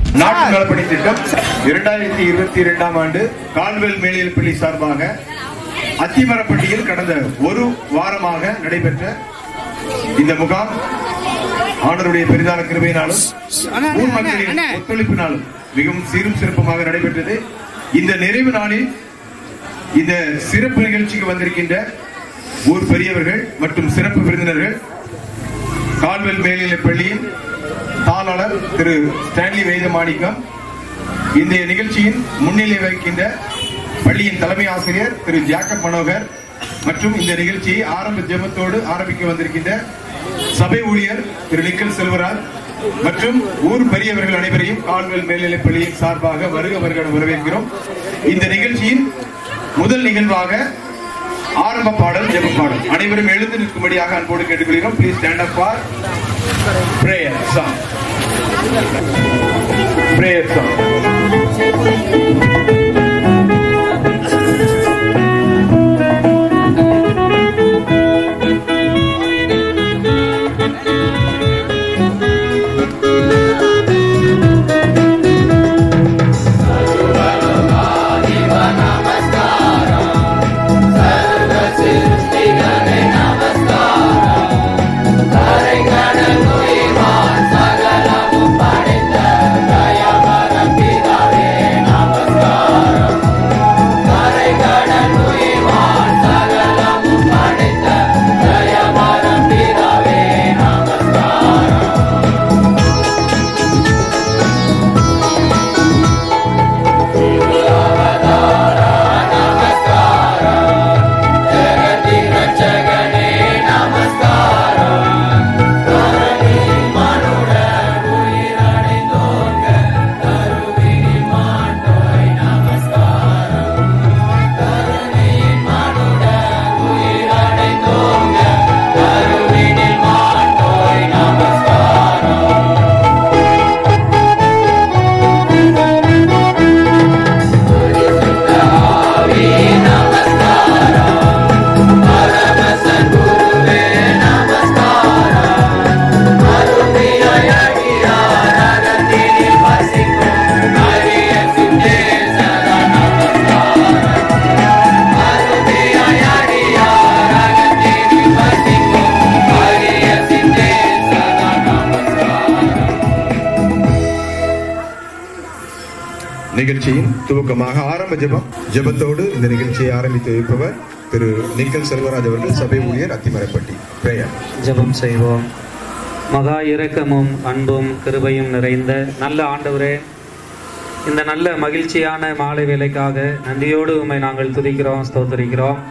நாட்டு நலப்பணி திட்டம் இரண்டாயிரத்தி இருபத்தி இரண்டாம் ஆண்டு கால்வெல் மேலியல் பள்ளி சார்பாக அத்திமரப்பட்டியில் கடந்த ஒரு வாரமாக நடைபெற்ற இந்த முகாம் ஆண்டருடைய பெரிதான கிருபையினாலும் ஊர் மக்களின் ஒத்துழைப்பினாலும் மிகவும் சீரும் சிறப்புமாக நடைபெற்றது இந்த நிறைவு நாளில் இந்த சிறப்பு நிகழ்ச்சிக்கு வந்திருக்கின்ற ஊர் பெரியவர்கள் மற்றும் சிறப்பு விருந்தினர்கள் கால்வெல் மேல்நிலைப் பள்ளியின் தாளாளர் திரு ஸ்டான்லி வேதமாணிக்கம் இந்த நிகழ்ச்சியின் முன்னிலை வகிக்கின்ற பள்ளியின் தலைமை ஆசிரியர் திரு ஜாக்கப் மனோகர் மற்றும் இந்த நிகழ்ச்சியை ஆரம்ப ஜெபத்தோடு ஆரம்பிக்க வந்திருக்கின்ற சபை ஊழியர் திரு நிக்கல் செல்வராஜ் மற்றும் ஊர் பெரியவர்கள் அனைவரையும் கால்வெல் மேல்நிலைப் பள்ளியின் சார்பாக வருக வருக என வரவேற்கிறோம் இந்த நிகழ்ச்சியின் முதல் நிகழ்வாக ஆரம்ப பாடல் ஜெப பாடல் அனைவரும் எழுந்து நிற்கும்படியாக அன்போடு கேட்டுக்கொள்கிறோம் please stand up for prayer song prayer song நிகழ்ச்சியின் துவக்கமாக ஆரம்ப ஜெபம் ஜெபத்தோடு இந்த நிகழ்ச்சியை ஆரம்பித்து வைப்பவர் திரு நிக்கல் செல்வராஜ் அவர்கள் சபை ஊழியர் அத்திமரப்பட்டி பிரேயர் ஜெபம் செய்வோம் மகா இரக்கமும் அன்பும் கிருபையும் நிறைந்த நல்ல ஆண்டவரே இந்த நல்ல மகிழ்ச்சியான மாலை வேலைக்காக நன்றியோடு உம்மை நாங்கள் துதிக்கிறோம் ஸ்தோத்தரிக்கிறோம்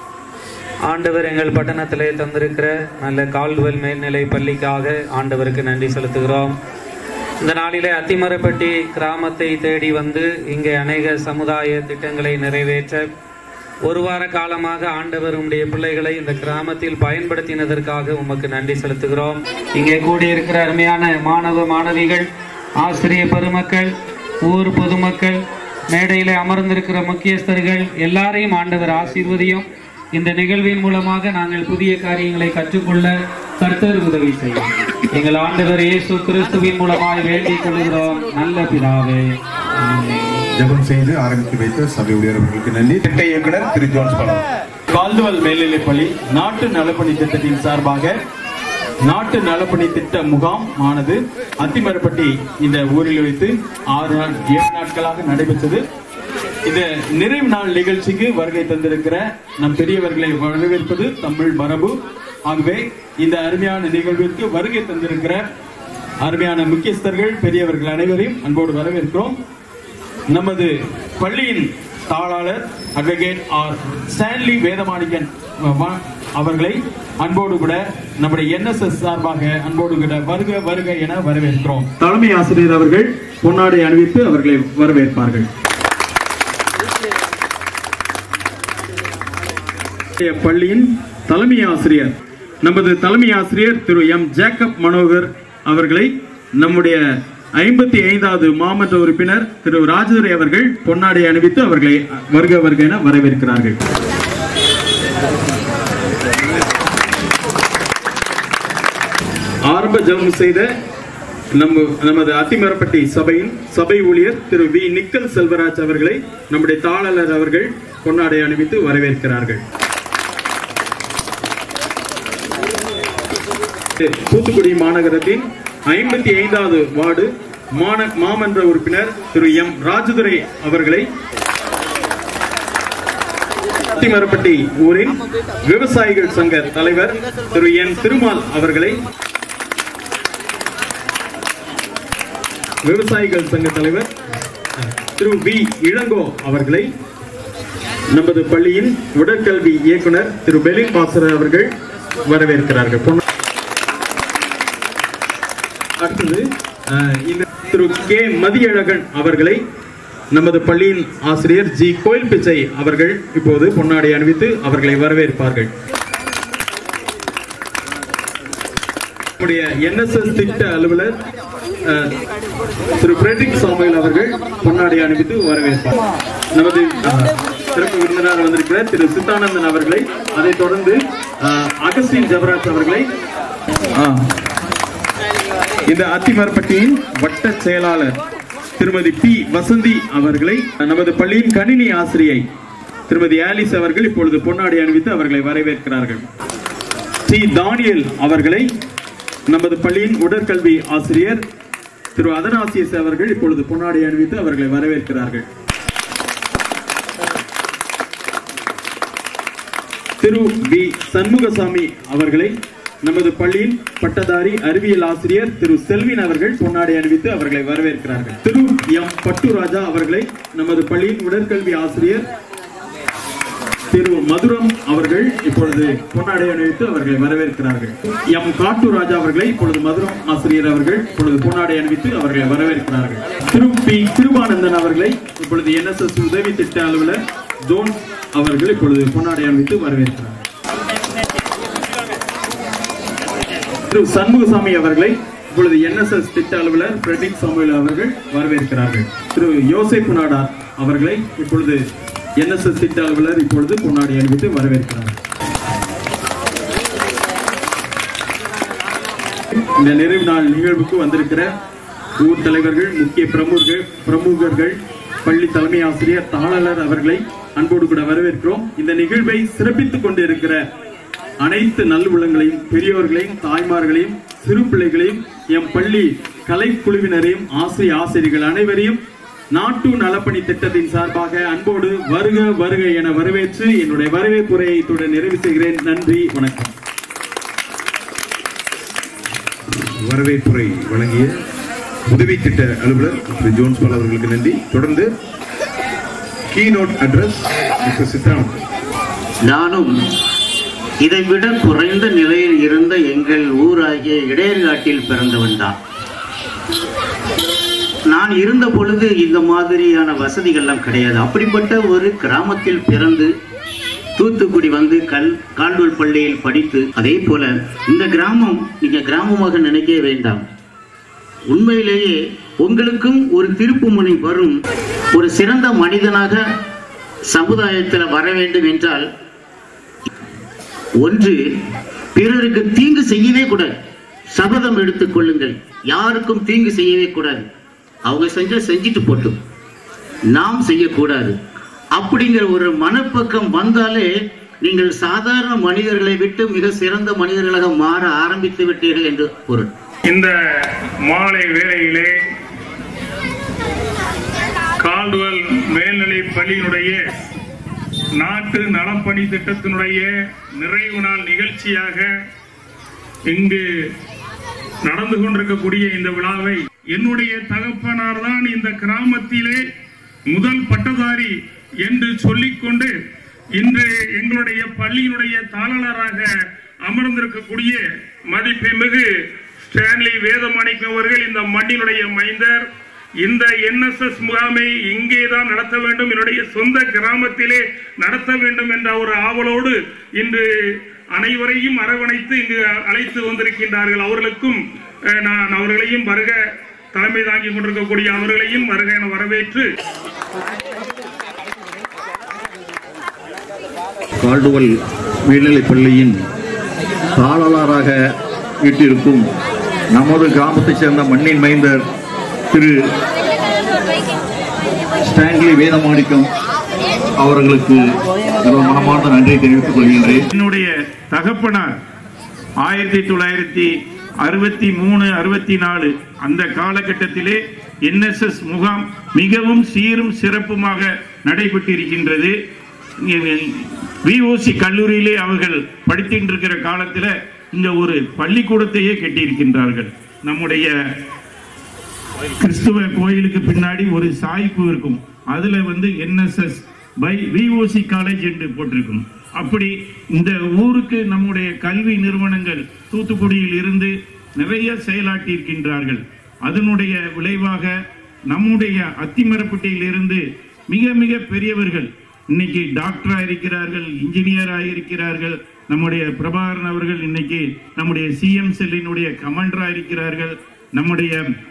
ஆண்டவர் எங்கள் பட்டணத்திலே தந்திருக்கிற நல்ல கால்வெல் மேல்நிலை பள்ளிக்காக ஆண்டவருக்கு நன்றி செலுத்துகிறோம் இந்த நாளிலே அத்திமரப்பட்டி கிராமத்தை தேடி வந்து இங்கே அநேக சமுதாய திட்டங்களை நிறைவேற்ற ஒரு வார காலமாக ஆண்டவர் உம்முடைய பிள்ளைகளை இந்த கிராமத்தில் பயன்படுத்தினதற்காக உமக்கு நன்றி செலுத்துகிறோம் இங்கே கூடியிருக்கிற அருமையான மாணவ மாணவிகள் ஆசிரிய பெருமக்கள் ஊர் பொதுமக்கள் மேடையிலே அமர்ந்திருக்கிற முக்கியஸ்தர்கள் எல்லாரையும் ஆண்டவர் ஆசீர்வதியும் இந்த நிகழ்வின் மூலமாக நாங்கள் புதிய காரியங்களை கற்றுக்கொள்ள கர்த்தர் உதவி செய்யும் எங்கள் ஆண்டவர் இயேசு கிறிஸ்துவின் மூலமாய் வேண்டிக் கொள்கிறோம் நல்ல பிதாவே ஆமென். ஜெபம் செய்து ஆரம்பித்து வைத்த சபை ஊழியர் அவர்களுக்கு நன்றி திட்ட இயக்குனர் திரு ஜோன்ஸ் பலம் கால்துவல் மேல்நிலைப்பள்ளி நாட்டு நலப்பணி திட்டத்தின் சார்பாக நாட்டு நலப்பணி திட்ட முகாம் ஆனது அத்திமரப்பட்டி இந்த ஊரில் வைத்து ஆறு நாள் ஏழு நாட்களாக நடைபெற்றது இந்த நிறைவு நாள் நிகழ்ச்சிக்கு வருகை தந்திருக்கிற நம் பெரியவர்களை வரவேற்பது தமிழ் மரபு ஆகவே இந்த அருமையான நிகழ்விற்கு வருகை தந்திருக்கிற அருமையான முக்கியஸ்தர்கள் பெரியவர்கள் அனைவரையும் அன்போடு வரவேற்கிறோம் நமது பள்ளியின் தாளாளர் அட்வொகேட் ஆர் ஸ்டான்லி வேதமாணிக்கன் வ- அவர்களை அன்போடு கூட நம்முடைய என்எஸ்எஸ் சார்பாக அன்போடு கூட வருக வருக என வரவேற்கிறோம் தலைமை ஆசிரியர் அவர்கள் பொன்னாடை அணிவித்து அவர்களை வரவேற்பார்கள் பள்ளியின் தலைமை ஆசிரியர் நமது தலைமை ஆசிரியர் திரு எம் ஜேக்கப் மனோகர் அவர்களை நம்முடைய ஐம்பத்தி ஐந்தாவது மாமன்ற உறுப்பினர் திரு ராஜதுரை அவர்கள் பொன்னாடை அணிவித்து அவர்களை வருக வருக என வரவேற்கிறார்கள் ஆரம்ப ஜெபம் செய்த நம்ம நமது அத்திமரப்பட்டி சபையின் சபை ஊழியர் திரு வி நிக்கல் செல்வராஜ் அவர்களை நம்முடைய தாளர் அவர்கள் பொன்னாடை அணிவித்து வரவேற்கிறார்கள் தூத்துக்குடி மாநகரத்தின் ஐம்பத்தி ஐந்தாவது வார்டு மாந மாமன்ற உறுப்பினர் திரு எம் ராஜதுரை அவர்களை அத்திமரப்பட்டி ஊரின் விவசாயிகள் சங்க தலைவர் திரு என் திருமால் அவர்களை விவசாயிகள் சங்க தலைவர் திரு வி இளங்கோ அவர்களை நமது பள்ளியின் உடற்கல்வி இயக்குனர் திரு பெலின் பாசர் அவர்கள் வரவேற்கிறார்கள் பொன்னா- அடுத்தது அஹ், இந்த திரு கே மதியழகன் அவர்களை நமது பள்ளியின் ஆசிரியர் ஜி கோயில் பிச்சை அவர்கள் இப்போது பொன்னாடை அணிவித்து அவர்களை வரவேற்பார்கள் நம்முடைய என்எஸ்எஸ் திட்ட அலுவலர் அஹ், திரு பிரெட்ரிக் சாமுவேல் அவர்கள் பொன்னாடை அணிவித்து வரவேற்பார் நமது அஹ், சிறப்பு விருந்தினர் வந்திருக்கிற திரு சித்தானந்தன் அவர்களை அதைத் தொடர்ந்து அஹ், அகஸ்டின் ஜபராஜ் அவர்களை அஹ், இந்த அத்திமரப்பட்டியின் வட்ட செயலாளர் திருமதி பி வசந்தி அவர்களை நமது பள்ளியின் கணினி ஆசிரியை திருமதி ஆலிஸ் அவர்கள் இப்பொழுது பொன்னாடை அணிவித்து அவர்களை வரவேற்கிறார்கள் சி தானியல் அவர்களை நமது பள்ளியின் உடற்கல்வி ஆசிரியர் திரு அதனாசியஸ் அவர்கள் இப்பொழுது பொன்னாடை அணிவித்து அவர்களை வரவேற்கிறார்கள் திரு வி சண்முகசாமி அவர்களை நமது பள்ளியின் பட்டதாரி அறிவியல் ஆசிரியர் திரு செல்வின் அவர்கள் பொன்னாடை அணிவித்து அவர்களை வரவேற்கிறார்கள் திரு எம் பட்டுராஜா அவர்களை நமது பள்ளியின் உடற்கல்வி ஆசிரியர் திரு மதுரம் அவர்கள் இப்பொழுது பொன்னாடை அணிவித்து அவர்களை வரவேற்கிறார்கள் எம் காட்டு ராஜா அவர்களை இப்பொழுது மதுரம் ஆசிரியர் அவர்கள் இப்பொழுது பொன்னாடை அணிவித்து அவர்களை வரவேற்கிறார்கள் திரு பி கிருபானந்தன் அவர்களை இப்பொழுது என்எஸ்எஸ் உதவி திட்ட அலுவலர் ஜோன் அவர்கள் இப்பொழுது பொன்னாடை அணிவித்து வரவேற்கிறார்கள் திரு சண்முகசாமி அவர்களை இப்பொழுது என்எஸ்எஸ் திட்ட அலுவலர் பிரதீப் சாமுவேல் அவர்கள் வரவேற்கிறார்கள் திரு யோசேப் நாடார் அவர்களை இப்பொழுது என்எஸ்எஸ் திட்ட அலுவலர் இப்பொழுது பொன்னாடி அணிவித்து வரவேற்கிறார் இந்த நிறைவு நாள் நிகழ்வுக்கு வந்திருக்கிற ஊர் தலைவர்கள் முக்கிய பிரமுகர்கள் பிரமுகர்கள் பள்ளி தலைமை ஆசிரியர் தாளர் அவர்களை அன்போடு கூட வரவேற்கிறோம் இந்த நிகழ்வை சிறப்பித்துக் கொண்டு இருக்கிற அனைத்து நல்லுள்ளங்களையும் பெரியோர்களையும் தாய்மார்களையும் சிறு பிள்ளைகளையும் எம் பள்ளி கலைக்குழுவினரையும் ஆசிரிய ஆசிரியர்கள் அனைவரையும் நாட்டு நலப்பணி திட்டத்தின் சார்பாக அன்போடு வருக வருக என வரவேற்று என்னுடைய வரவேற்புரையை இத்துடன் நிறைவு செய்கிறேன் நன்றி வணக்கம் வரவேற்புரை வழங்கிய உதவி திட்ட அலுவலர் திரு ஜோன்ஸ் பால் அவர்களுக்கு நன்றி தொடர்ந்து கீநோட் அட்ரஸ் மிஸ்டர் சித்தானந்த் நானும் இதைவிட குறைந்த நிலையில் இருந்த எங்கள் ஊராகிய இடையர்காட்டில் பிறந்தவன் தான் நான் இருந்த பொழுது இந்த மாதிரியான வசதிகள்லாம் கிடையாது அப்படிப்பட்ட ஒரு கிராமத்தில் பிறந்து தூத்துக்குடி வந்து கல் கால்வல் பள்ளியில் படித்து அதே போல இந்த கிராமம் நீங்க கிராமமாக நினைக்க வேண்டாம் உண்மையிலேயே உங்களுக்கும் ஒரு திருப்புமுனை வரும் ஒரு சிறந்த மனிதனாக சமுதாயத்தில் வர வேண்டும் என்றால் ஒன்று பிறருக்கு தீங்கு செய்யவே கூடாது சபதம் எடுத்துக் கொள்ளுங்கள் யாருக்கும் தீங்கு செய்யவே கூடாது அவங்க செஞ்ச செஞ்சுட்டு போட்டும் நாம் செய்யக்கூடாது அப்படிங்கிற ஒரு மனப்பக்கம் வந்தாலே நீங்கள் சாதாரண மனிதர்களை விட்டு மிக சிறந்த மனிதர்களாக மாற ஆரம்பித்து விட்டீர்கள் என்று பொருள் இந்த மாலை வேளையிலே கால்டுவல் மேல்நிலை பள்ளியினுடைய நாட்டு நலப்பணி திட்டத்தினுடைய நிறைவு நாள் நிகழ்ச்சியாக இங்கு நடந்து கொண்டிருக்கக்கூடிய இந்த விழாவை என்னுடைய தகப்பனார் தான் இந்த கிராமத்திலே முதல் பட்டதாரி என்று சொல்லிக்கொண்டு இன்று எங்களுடைய பள்ளியினுடைய தாளராக அமர்ந்திருக்கக்கூடிய மதிப்புமிகு ஸ்டான்லி வேதமாணிக்கம் அவர்கள் இந்த மண்ணினுடைய மைந்தர் இந்த என்எஸ்எஸ் முகாமை இங்கே தான் நடத்த வேண்டும் என்னுடைய சொந்த கிராமத்திலே நடத்த வேண்டும் என்ற ஒரு ஆவலோடு இன்று அனைவரையும் அரவணைத்து இங்கு அழைத்து வந்திருக்கின்றார்கள் அவர்களுக்கும் அஹ், நான் அவர்களையும் வருக தலைமை தாங்கி கொண்டிருக்கக்கூடிய அவர்களையும் வருக என வரவேற்று கால்டுவல் மேல்நிலைப் பள்ளியின் தாளராக வீட்டிருக்கும் நமது கிராமத்தைச் சேர்ந்த மண்ணின் மைந்தர் திரு ஸ்டான்லி வேதமாணிக்கம் அவர்களுக்கு எனது மனமார்ந்த நன்றியை தெரிவித்துக் கொள்கின்றேன் என்னுடைய தகப்பனார் ஆயிரத்தி தொள்ளாயிரத்தி அறுபத்தி மூணு அறுபத்தி நாலு அந்த காலகட்டத்திலே என்எஸ்எஸ் முகாம் மிகவும் சீரும் சிறப்புமாக நடைபெற்றிருக்கின்றது விஓசி கல்லூரியிலே அவர்கள் படித்துட்டு இருக்கிற காலத்தில் இங்க ஒரு பள்ளிக்கூடத்தையே கட்டியிருக்கின்றார்கள் நம்முடைய கிறிஸ்துவ கோயிலுக்கு பின்னாடி ஒரு சாய்ப்பு இருக்கும் அதுல வந்து என்எஸ்எஸ் பை விஓசி காலேஜ் என்று போட்டிருக்கும் அப்படி இந்த ஊருக்கு நம்முடைய கல்வி நிறுவனங்கள் தூத்துக்குடியில் இருந்து நிறைய செயலாற்றி இருக்கின்றார்கள் அதனுடைய விளைவாக நம்முடைய அத்திமரப்பட்டியில் இருந்து மிக மிக பெரியவர்கள் இன்னைக்கு டாக்டரா இருக்கிறார்கள் இன்ஜினியரா இருக்கிறார்கள் நம்முடைய பிரபாகரன் அவர்கள் இன்னைக்கு நம்முடைய சிஎம் செல்லினுடைய கமாண்டரா இருக்கிறார்கள் நம்முடைய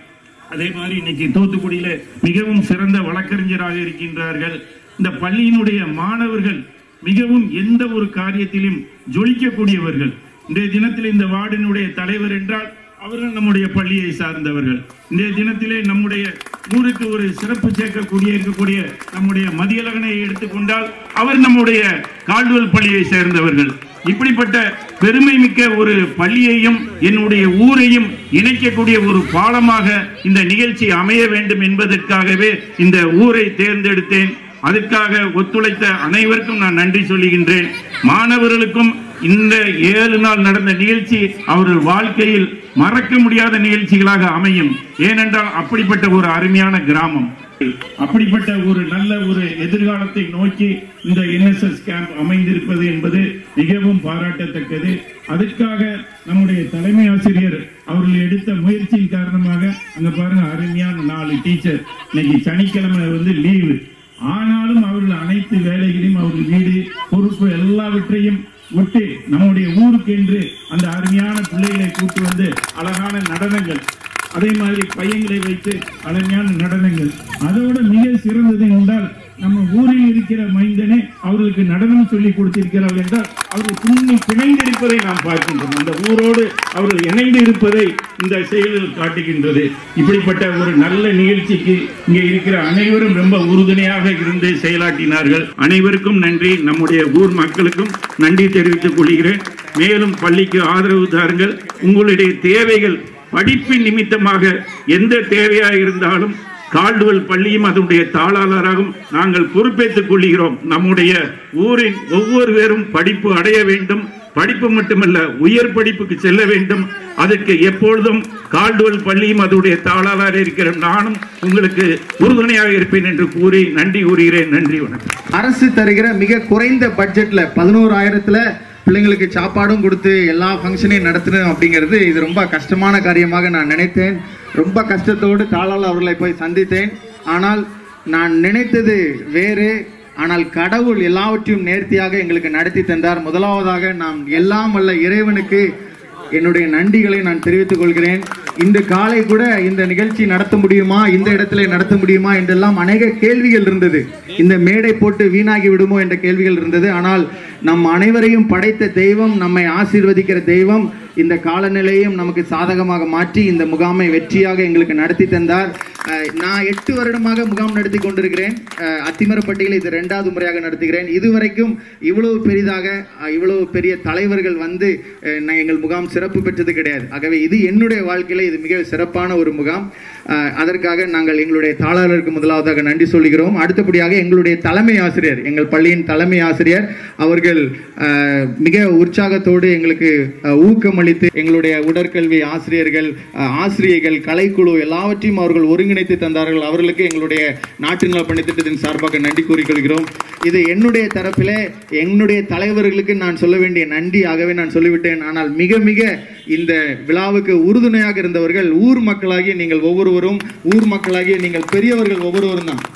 அதே மாதிரி இன்னைக்கு தூத்துக்குடியில மிகவும் சிறந்த வழக்கறிஞராக இருக்கின்றார்கள் இந்த பள்ளியினுடைய மாணவர்கள் மிகவும் எந்த ஒரு காரியத்திலும் ஜொலிக்கக்கூடியவர்கள் இன்றைய தினத்தில் இந்த வார்டினுடைய தலைவர் என்றால் அவர்கள் நம்முடைய பள்ளியை சார்ந்தவர்கள் இன்றைய தினத்திலே நம்முடைய ஊருக்கு ஒரு சிறப்பு சேர்க்கக்கூடிய இருக்கக்கூடிய நம்முடைய மதியழகனை எடுத்துக்கொண்டால் அவர் நம்முடைய கால்வல் பள்ளியை சேர்ந்தவர்கள் இப்படிப்பட்ட பெருமை மிக்க ஒரு பள்ளியையும் என்னுடைய ஊரையும் இணைக்கக்கூடிய ஒரு பாலமாக இந்த நிகழ்ச்சி அமைய வேண்டும் என்பதற்காகவே இந்த ஊரை தேர்ந்தெடுத்தேன் அதற்காக ஒத்துழைத்த அனைவருக்கும் நான் நன்றி சொல்லுகின்றேன் மாணவர்களுக்கும் இந்த ஏழு நாள் நடந்த நிகழ்ச்சி அவர்கள் வாழ்க்கையில் மறக்க முடியாத நிகழ்ச்சிகளாக அமையும் ஏனென்றால் அப்படிப்பட்ட ஒரு அருமையான கிராமம் அப்படிப்பட்ட ஒரு நல்ல ஒரு எதிர்காலத்தை நோக்கி இந்த என்எஸ்எஸ் கேம்ப் அமைந்திருப்பது என்பது மிகவும் பாராட்டத்தக்கது அதற்காக நம்முடைய தலைமை ஆசிரியர் அவர்கள் எடுத்த முயற்சியின் காரணமாக அங்க பாருங்க அருமையான நாலு டீச்சர் இன்னைக்கு சனிக்கிழமை வந்து லீவு ஆனாலும் அவர்கள் அனைத்து வேலைகளையும் அவர்கள் வீடு பொறுப்பு எல்லாவற்றையும் விட்டு நம்முடைய ஊருக்கு என்று அந்த அருமையான பிள்ளைகளை கூட்டு வந்து அழகான நடனங்கள் அதே மாதிரி பையங்களை வைத்து அருமையான நடனங்கள் அதோட மிக சிறந்தது என்றால் நம்ம ஊரில் இருக்கிற மைந்தனே அவர்களுக்கு நடனம் சொல்லி கொடுத்திருக்கிறார்கள் என்றால் அவர்கள் பின்னி பிணைந்திருப்பதை நாம் பார்க்கின்றோம் அந்த ஊரோடு அவர்கள் இணைந்து இருப்பதை இந்த செயலில் காட்டுகின்றது இப்படிப்பட்ட ஒரு நல்ல நிகழ்ச்சிக்கு இங்கே இருக்கிற அனைவரும் ரொம்ப உறுதுணையாக இருந்து செயலாற்றினார்கள் அனைவருக்கும் நன்றி நம்முடைய ஊர் மக்களுக்கும் நன்றி தெரிவித்துக் கொள்கிறேன் மேலும் பள்ளிக்கு ஆதரவு தாருங்கள் உங்களுடைய தேவைகள் படிப்பின் நிமித்தமாக எந்த தேவையாக இருந்தாலும் கால்டுவல் பள்ளியும் அதனுடைய தாளாளராகவும் நாங்கள் பொறுப்பேற்றுக் கொள்கிறோம் நம்முடைய ஊரின் ஒவ்வொருவரும் படிப்பு அடைய வேண்டும் படிப்பு மட்டுமல்ல உயர் படிப்புக்கு செல்ல வேண்டும் அதற்கு எப்பொழுதும் கால்டுவல் பள்ளியும் அதனுடைய தாளாளர் இருக்கிற நானும் உங்களுக்கு உறுதுணையாக இருப்பேன் என்று கூறி நன்றி கூறுகிறேன் நன்றி வணக்கம் அரசு தருகிற மிக குறைந்த பட்ஜெட்ல பதினோராயிரத்துல பிள்ளைங்களுக்கு சாப்பாடும் கொடுத்து எல்லா ஃபங்க்ஷனையும் நடத்தணும் அப்படிங்கிறது இது ரொம்ப கஷ்டமான காரியமாக நான் நினைத்தேன் ரொம்ப கஷ்டத்தோடு தாளால் அவர்களை போய் சந்தித்தேன் ஆனால் நான் நினைத்தது வேறு ஆனால் கடவுள் எல்லாவற்றையும் நேர்த்தியாக எங்களுக்கு நடத்தி தந்தார் முதலாவதாக நாம் எல்லாம் வல்ல இறைவனுக்கு என்னுடைய நன்றிகளை நான் தெரிவித்துக் கொள்கிறேன் இந்த காலை கூட இந்த நிகழ்ச்சி நடத்த முடியுமா இந்த இடத்துல நடத்த முடியுமா என்றெல்லாம் அநேக கேள்விகள் இருந்தது இந்த மேடை போட்டு வீணாகி விடுமோ என்ற கேள்விகள் இருந்தது ஆனால் நம் அனைவரையும் படைத்த தெய்வம் நம்மை ஆசீர்வதிக்கிற தெய்வம் இந்த காலநிலையும் நமக்கு சாதகமாக மாற்றி இந்த முகாமை வெற்றியாக எங்களுக்கு நடத்தி தந்தார் அஹ், நான் எட்டு வருடமாக முகாம் நடத்தி கொண்டிருக்கிறேன் அஹ், அத்திமரப்பட்டியில் இது ரெண்டாவது முறையாக நடத்துகிறேன் இதுவரைக்கும் இவ்வளவு பெரிதாக அஹ், இவ்வளவு பெரிய தலைவர்கள் வந்து அஹ், நான் எங்கள் முகாம் சிறப்பு பெற்றது கிடையாது ஆகவே இது என்னுடைய வாழ்க்கையில இது மிக சிறப்பான ஒரு முகாம் அஹ், அதற்காக நாங்கள் எங்களுடைய தாளாளருக்கு முதலாவதாக நன்றி சொல்கிறோம் அடுத்தபடியாக எங்களுடைய தலைமை ஆசிரியர் எங்கள் பள்ளியின் தலைமை ஆசிரியர் அவர்கள் அஹ், மிக உற்சாகத்தோடு எங்களுக்கு அஹ், ஊக்கமளித்து எங்களுடைய உடற்கல்வி ஆசிரியர்கள் அஹ், ஆசிரியர்கள் கலைக்குழு எல்லாவற்றையும் அவர்கள் ஒருங்கிணைத்து தந்தார்கள் அவர்களுக்கு எங்களுடைய நாட்டு நல பணித்திட்டத்தின் சார்பாக நன்றி கூறிக்கொள்கிறோம் இது என்னுடைய தரப்பிலே என்னுடைய தலைவர்களுக்கு நான் சொல்ல வேண்டிய நன்றி ஆகவே நான் சொல்லிவிட்டேன் ஆனால் மிக மிக இந்த விழாவுக்கு உறுதுணையாக இருந்தவர்கள் ஊர் மக்களாகிய நீங்கள் ஒவ்வொருவரும் ஊர் மக்களாகிய நீங்கள் பெரியவர்கள் ஒவ்வொருவரும் தான்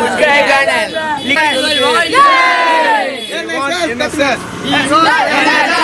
NSS!